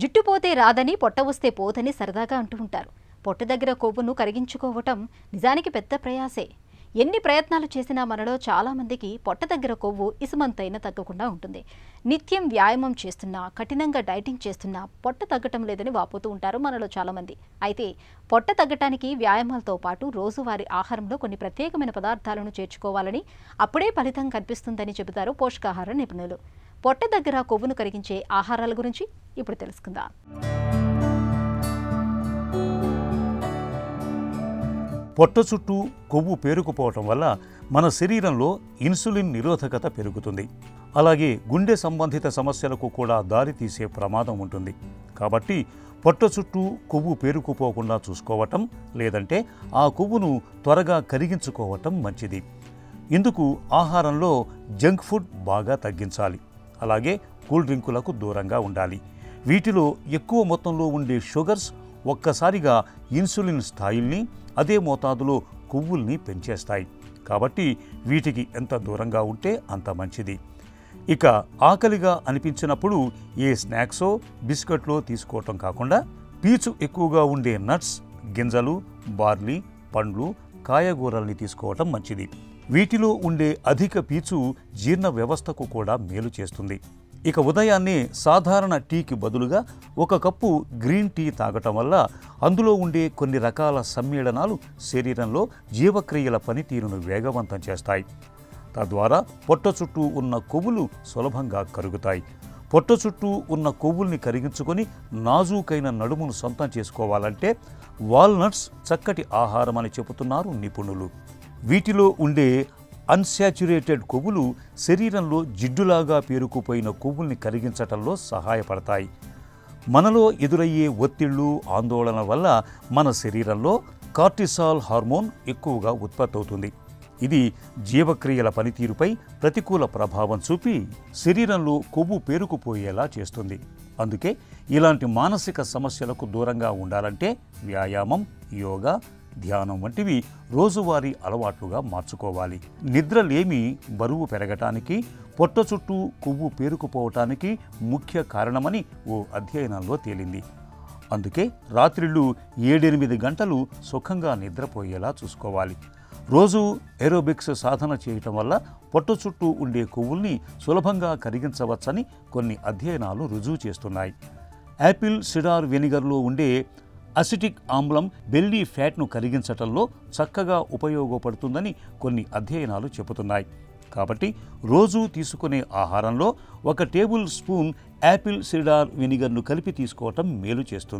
జుట్టు పోతే రాదని పొట్ట వస్తే పోదని సరదాగా అంటూ ఉంటారు పొట్ట దగ్గర కొవ్వును కరిగించుకోవటం నిజానికి పెద్ద ప్రయాసే ఎన్ని ప్రయత్నాలు చేసినా మనలో చాలా మందికి పొట్ట దగ్గర కొవ్వు ఇసుమంతైనా తగ్గకుండా ఉంటుంది నిత్యం వ్యాయామం చేస్తున్నా కఠినంగా డైటింగ్ చేస్తున్నా పొట్ట తగ్గటం లేదని వాపోతూ ఉంటారు మనలో చాలా మంది అయితే పొట్ట తగ్గటానికి వ్యాయామాలతో పాటు రోజువారీ ఆహారంలో కొన్ని ప్రత్యేకమైన పదార్థాలను చేర్చుకోవాలని అప్పుడే ఫలితం కనిపిస్తుందని చెబుతారు పోషకాహార నిపుణులు పొట్ట దగ్గర కొవ్వును కరిగించే ఆహారాల గురించి ఇప్పుడు తెలుసుకుందాం పొట్ట చుట్టూ కొవ్వు పేరుకుపోవటం వల్ల మన శరీరంలో ఇన్సులిన్ నిరోధకత పెరుగుతుంది అలాగే గుండె సంబంధిత సమస్యలకు కూడా దారితీసే ప్రమాదం ఉంటుంది కాబట్టి పొట్ట చుట్టూ కొవ్వు పేరుకుపోకుండా చూసుకోవటం లేదంటే ఆ కొవ్వును త్వరగా కరిగించుకోవటం మంచిది ఇందుకు ఆహారంలో జంక్ ఫుడ్ బాగా తగ్గించాలి అలాగే కూల్ డ్రింకులకు దూరంగా ఉండాలి వీటిలో ఎక్కువ మొత్తంలో ఉండే షుగర్స్ ఒక్కసారిగా ఇన్సులిన్ స్థాయిల్ని అదే మోతాదులో కొవ్వుల్ని పెంచేస్తాయి కాబట్టి వీటికి ఎంత దూరంగా ఉంటే అంత మంచిది ఇక ఆకలిగా అనిపించినప్పుడు ఏ స్నాక్సో బిస్కెట్లో తీసుకోవటం కాకుండా పీచు ఎక్కువగా ఉండే నట్స్ గింజలు బార్లీ పండ్లు కాయగూరల్ని తీసుకోవటం మంచిది వీటిలో ఉండే అధిక పీచు జీర్ణ వ్యవస్థకు కూడా మేలు చేస్తుంది ఇక ఉదయాన్నే సాధారణ టీకి బదులుగా ఒక కప్పు గ్రీన్ టీ తాగటం వల్ల అందులో ఉండే కొన్ని రకాల సమ్మేళనాలు శరీరంలో జీవక్రియల పనితీరును వేగవంతం చేస్తాయి తద్వారా పొట్ట చుట్టూ ఉన్న కొవ్వులు సులభంగా కరుగుతాయి పొట్ట చుట్టూ ఉన్న కొవ్వుల్ని కరిగించుకొని నాజూకైన నడుమును సొంతం చేసుకోవాలంటే వాల్నట్స్ చక్కటి ఆహారం అని చెబుతున్నారు నిపుణులు వీటిలో ఉండే అన్సాచురేటెడ్ కొవ్వులు శరీరంలో జిడ్డులాగా పేరుకుపోయిన కొవ్వుల్ని కరిగించటంలో సహాయపడతాయి మనలో ఎదురయ్యే ఒత్తిళ్ళు ఆందోళన వల్ల మన శరీరంలో కార్టిసాల్ హార్మోన్ ఎక్కువగా ఉత్పత్తి అవుతుంది ఇది జీవక్రియల పనితీరుపై ప్రతికూల ప్రభావం చూపి శరీరంలో కొవ్వు పేరుకుపోయేలా చేస్తుంది అందుకే ఇలాంటి మానసిక సమస్యలకు దూరంగా ఉండాలంటే వ్యాయామం యోగా ధ్యానం వంటివి రోజువారీ అలవాట్లుగా మార్చుకోవాలి నిద్రలేమి బరువు పెరగటానికి పొట్ట చుట్టూ కొవ్వు పేరుకుపోవటానికి ముఖ్య కారణమని ఓ అధ్యయనంలో తేలింది అందుకే రాత్రిళ్ళు ఏడెనిమిది గంటలు సుఖంగా నిద్రపోయేలా చూసుకోవాలి రోజు ఏరోబిక్స్ సాధన చేయటం వల్ల పొట్ట చుట్టూ ఉండే కొవ్వుల్ని సులభంగా కరిగించవచ్చని కొన్ని అధ్యయనాలు రుజువు చేస్తున్నాయి యాపిల్ సిడార్ వెనిగర్లో ఉండే అసిటిక్ ఆమ్లం బెల్లీ ఫ్యాట్ను కరిగించటంలో చక్కగా ఉపయోగపడుతుందని కొన్ని అధ్యయనాలు చెబుతున్నాయి కాబట్టి రోజు తీసుకునే ఆహారంలో ఒక టేబుల్ స్పూన్ యాపిల్ సిడార్ వెనిగర్ను కలిపి తీసుకోవటం మేలు చేస్తుంది